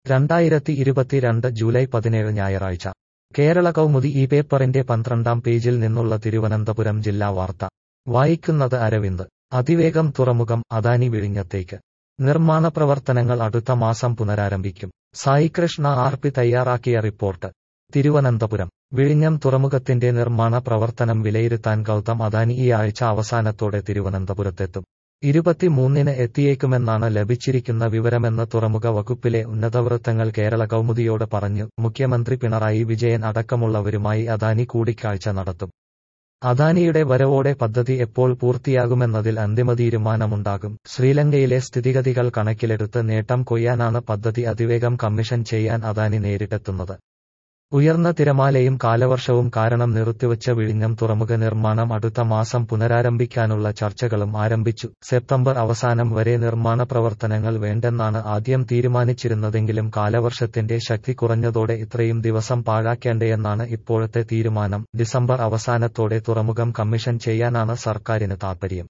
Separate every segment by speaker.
Speaker 1: രണ്ടായിരത്തി ഇരുപത്തിരണ്ട് ജൂലൈ പതിനേഴ് ഞായറാഴ്ച കേരള കൗമുദി ഈ പേപ്പറിന്റെ പന്ത്രണ്ടാം പേജിൽ നിന്നുള്ള തിരുവനന്തപുരം ജില്ലാ വാർത്ത വായിക്കുന്നത് അരവിന്ദ് അതിവേഗം തുറമുഖം അദാനി വിഴിഞ്ഞത്തേക്ക് നിർമ്മാണ പ്രവർത്തനങ്ങൾ അടുത്ത മാസം പുനരാരംഭിക്കും സായികൃഷ്ണ ആർ പി തയ്യാറാക്കിയ റിപ്പോർട്ട് തിരുവനന്തപുരം വിഴിഞ്ഞം തുറമുഖത്തിന്റെ നിർമ്മാണ പ്രവർത്തനം വിലയിരുത്താൻ ഗൗതം അദാനി ഈ ആഴ്ച അവസാനത്തോടെ തിരുവനന്തപുരത്തെത്തും ഇരുപത്തിമൂന്നിന് എത്തിയേക്കുമെന്നാണ് ലഭിച്ചിരിക്കുന്ന വിവരമെന്ന് തുറമുഖ വകുപ്പിലെ ഉന്നതവൃത്തങ്ങൾ കേരള കൗമുദിയോട് പറഞ്ഞു മുഖ്യമന്ത്രി പിണറായി വിജയൻ അടക്കമുള്ളവരുമായി അദാനി കൂടിക്കാഴ്ച നടത്തും അദാനിയുടെ വരവോടെ പദ്ധതി എപ്പോൾ പൂർത്തിയാകുമെന്നതിൽ അന്തിമ തീരുമാനമുണ്ടാകും ശ്രീലങ്കയിലെ സ്ഥിതിഗതികൾ കണക്കിലെടുത്ത് നേട്ടം കൊയ്യാനാണ് പദ്ധതി അതിവേഗം കമ്മീഷൻ ചെയ്യാൻ അദാനി നേരിട്ടെത്തുന്നത് ഉയർന്ന തിരമാലയും കാലവർഷവും കാരണം നിർത്തിവച്ച വിഴിഞ്ഞം തുറമുഖ നിർമ്മാണം അടുത്ത മാസം പുനരാരംഭിക്കാനുള്ള ചർച്ചകളും ആരംഭിച്ചു സെപ്റ്റംബർ അവസാനം വരെ നിർമ്മാണ പ്രവർത്തനങ്ങൾ വേണ്ടെന്നാണ് ആദ്യം തീരുമാനിച്ചിരുന്നതെങ്കിലും കാലവർഷത്തിന്റെ ശക്തി കുറഞ്ഞതോടെ ഇത്രയും ദിവസം പാഴാക്കേണ്ടയെന്നാണ് ഇപ്പോഴത്തെ തീരുമാനം ഡിസംബർ അവസാനത്തോടെ തുറമുഖം കമ്മീഷൻ ചെയ്യാനാണ് സർക്കാരിന് താൽപര്യം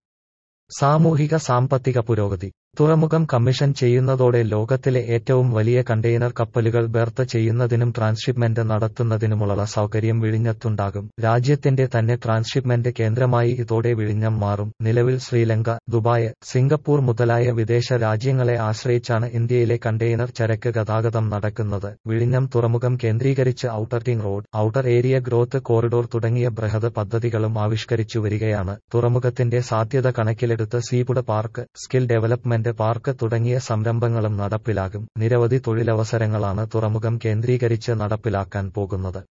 Speaker 1: സാമൂഹിക സാമ്പത്തിക പുരോഗതി തുറമുഖം കമ്മീഷൻ ചെയ്യുന്നതോടെ ലോകത്തിലെ ഏറ്റവും വലിയ കണ്ടെയ്നർ കപ്പലുകൾ ബെർത്ത് ചെയ്യുന്നതിനും ട്രാൻസ്ഷിപ്മെന്റ് നടത്തുന്നതിനുമുള്ള സൗകര്യം വിഴിഞ്ഞത്തുണ്ടാകും രാജ്യത്തിന്റെ തന്നെ ട്രാൻസ്ഷിപ്മെന്റ് കേന്ദ്രമായി ഇതോടെ വിഴിഞ്ഞം മാറും നിലവിൽ ശ്രീലങ്ക ദുബായ് സിംഗപ്പൂർ മുതലായ വിദേശ രാജ്യങ്ങളെ ആശ്രയിച്ചാണ് ഇന്ത്യയിലെ കണ്ടെയ്നർ ചരക്ക് ഗതാഗതം നടക്കുന്നത് വിഴിഞ്ഞം തുറമുഖം കേന്ദ്രീകരിച്ച് outer ring road outer area growth corridor തുടങ്ങിയ ബൃഹത് പദ്ധതികളും ആവിഷ്കരിച്ചു വരികയാണ് തുറമുഖത്തിന്റെ സാധ്യത കണക്കിലെടുത്ത് seafood park skill development park തുടങ്ങിയ സംരംഭങ്ങളും നടപ്പിലാകും നിരവധി തൊഴിലവസരങ്ങളാണ് തുറമുഖം കേന്ദ്രീകരിച്ച് നടപ്പിലാക്കാൻ പോകുന്നത്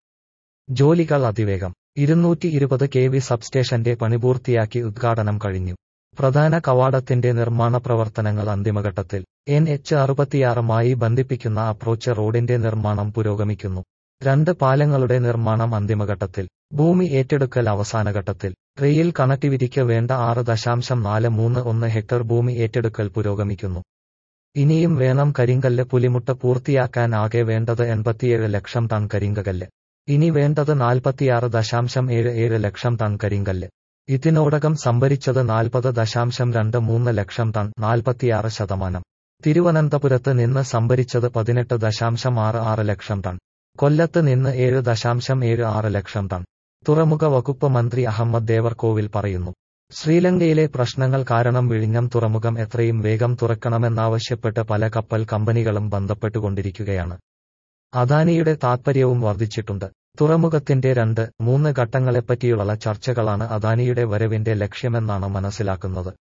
Speaker 1: ജോലികൾ അതിവേഗം ഇരുന്നൂറ്റി ഇരുപത് കെ വി സബ്സ്റ്റേഷന്റെ പണിപൂർത്തിയാക്കി ഉദ്ഘാടനം കഴിഞ്ഞു പ്രധാന കവാടത്തിന്റെ നിർമ്മാണ പ്രവർത്തനങ്ങൾ അന്തിമഘട്ടത്തിൽ എൻ എച്ച് അറുപത്തിയാറുമായി ബന്ധിപ്പിക്കുന്ന അപ്രോച്ച് റോഡിന്റെ നിർമ്മാണം പുരോഗമിക്കുന്നു രണ്ട് പാലങ്ങളുടെ നിർമ്മാണം അന്തിമഘട്ടത്തിൽ ഭൂമി ഏറ്റെടുക്കൽ അവസാനഘട്ടത്തിൽ റെയിൽ കണക്ടിവിറ്റിക്ക് വേണ്ട ആറ് ദശാംശം നാല് മൂന്ന് ഒന്ന് ഹെക്ടർ ഭൂമി ഏറ്റെടുക്കൽ പുരോഗമിക്കുന്നു ഇനിയും വേണം കരിങ്കല്ല് പുലിമുട്ട പൂർത്തിയാക്കാൻ ആകെ വേണ്ടത് എൺപത്തിയേഴ് ലക്ഷം ടൺ കരിങ്കല്ല് ഇനി വേണ്ടത് നാൽപ്പത്തിയാറ് ദശാംശം ഏഴ് ഏഴ് ലക്ഷം ടൺ കരിങ്കല്ല് ഇതിനോടകം സംഭരിച്ചത് നാൽപ്പത് ദശാംശം രണ്ട് മൂന്ന് ലക്ഷം ടൺ നാൽപ്പത്തിയാറ് ശതമാനം തിരുവനന്തപുരത്ത് നിന്ന് സംഭരിച്ചത് പതിനെട്ട് ദശാംശം ആറ് ആറ് ലക്ഷം ടൺ കൊല്ലത്ത് നിന്ന് ഏഴ് ദശാംശം ഏഴ് ആറ് ലക്ഷം ടൺ തുറമുഖ വകുപ്പ് മന്ത്രി അഹമ്മദ് ദേവർകോവിൽ പറയുന്നു ശ്രീലങ്കയിലെ പ്രശ്നങ്ങൾ കാരണം വിഴിഞ്ഞം തുറമുഖം എത്രയും വേഗം തുറക്കണമെന്നാവശ്യപ്പെട്ട് പല കപ്പൽ കമ്പനികളും ബന്ധപ്പെട്ടുകൊണ്ടിരിക്കുകയാണ് അദാനിയുടെ താത്പര്യവും വർദ്ധിച്ചിട്ടുണ്ട് തുറമുഖത്തിന്റെ രണ്ട് മൂന്ന് ഘട്ടങ്ങളെപ്പറ്റിയുള്ള ചർച്ചകളാണ് അദാനിയുടെ വരവിന്റെ ലക്ഷ്യമെന്നാണ് മനസ്സിലാക്കുന്നത്